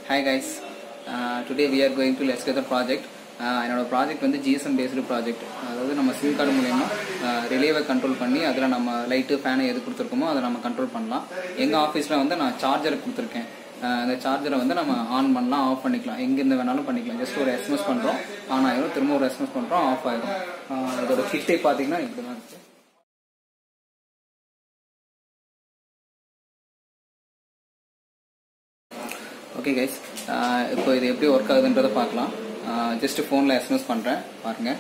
hi guys today we are going to let's gather project என்னோட project வந்து GSM based project அதாவது நம்ம sim card மூலயமா ரிலேவை control பண்ணி அதில் நம்ம லைட்டு ஃபேனை எது கொடுத்துருக்கோமோ அதை நம்ம கண்ட்ரோல் பண்ணலாம் எங்கள் ஆஃபீஸில் வந்து நான் சார்ஜர் கொடுத்துருக்கேன் ஆஹ் இந்த சார்ஜரை வந்து நம்ம ஆன் பண்ணலாம் ஆஃப் பண்ணிக்கலாம் எங்கேருந்து வேணாலும் பண்ணிக்கலாம் ஜஸ்ட் ஒரு எஸ்எம்எஸ் பண்ணுறோம் ஆன் ஆயிரும் திரும்ப ஒரு எஸ்எம்எஸ் பண்ணுறோம் ஆஃப் ஆயிரும் ஆஹ் இதோட கிட்டே பார்த்தீங்கன்னா இப்படி தான் இருக்குது ஓகே கைஸ் இப்போ இது எப்படி ஒர்க் ஆகுதுன்றதை பார்க்கலாம் ஜஸ்ட் ஃபோனில் எஸ்எம்எஸ் பண்ணுறேன் பாருங்கள்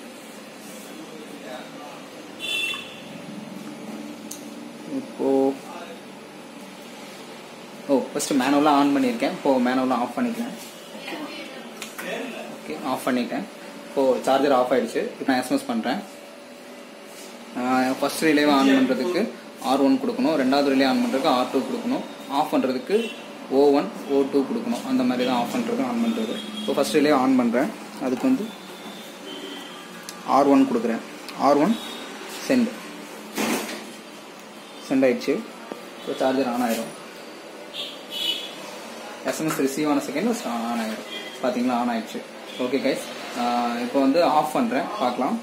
இப்போ ஓ ஃபஸ்ட்டு மேனுவலாக ஆன் பண்ணியிருக்கேன் இப்போ மேனுவலாக ஆஃப் பண்ணிக்கிறேன் ஓகே ஆஃப் பண்ணிட்டேன் இப்போது சார்ஜர் ஆஃப் ஆயிடுச்சு இப்போ நான் எஸ்எம்எஸ் பண்ணுறேன் ஃபர்ஸ்ட் ரிலேவை ஆன் பண்ணுறதுக்கு ஆர் ஒன் கொடுக்கணும் ரெண்டாவது ரிலே ஆன் பண்ணுறதுக்கு ஆர் டூ கொடுக்கணும் ஆஃப் பண்ணுறதுக்கு ஓ ஒன் ஓ டூ கொடுக்கணும் அந்த மாதிரி தான் ஆஃப் பண்ணுறது ஆன் பண்ணுறது இப்போ ஃபர்ஸ்ட் ரிலே ஆன் பண்ணுறேன் அதுக்கு வந்து ஆர் ஒன் கொடுக்குறேன் ஆர் ஒன் சென்ட் சென்ட் ஆயிடுச்சு இப்போ சார்ஜர் ஆன் ஆயிரும் எஸ்எம்எஸ் ரிசீவ் ஆன செகண்ட் ஆன் ஆயிரும் பார்த்தீங்களா ஆன் ஆயிடுச்சு ஓகே கைஸ் இப்போ வந்து ஆஃப் பண்ணுறேன் பார்க்கலாம்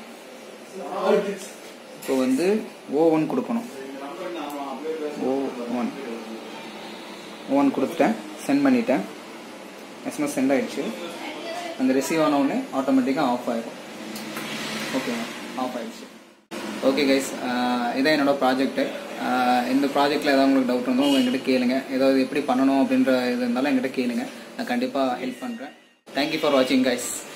இப்போ வந்து ஓ ஒன் கொடுக்கணும் ஓ ஒன் ஒன் கொடுத்துட்டேன் சென்ட் பண்ணிட்டேன் எஸ்எம்எஸ் சென்ட் ஆயிடுச்சு அந்த ரிசீவ் ஆன உடனே ஆட்டோமேட்டிக்காக ஆஃப் ஆயிடும் ஓகே ஆஃப் ஆயிடுச்சு ஓகே கைஸ் இதான் என்னோட ப்ராஜெக்ட்டு இந்த ப்ராஜெக்ட்டில் ஏதாவது உங்களுக்கு டவுட் இருந்தாலும் என்கிட்ட கேளுங்க ஏதாவது எப்படி பண்ணணும் அப்படின்ற இது இருந்தாலும் என்கிட்ட கேளுங்க நான் கண்டிப்பாக ஹெல்ப் பண்ணுறேன் தேங்க்யூ ஃபார் வாட்சிங் கைஸ்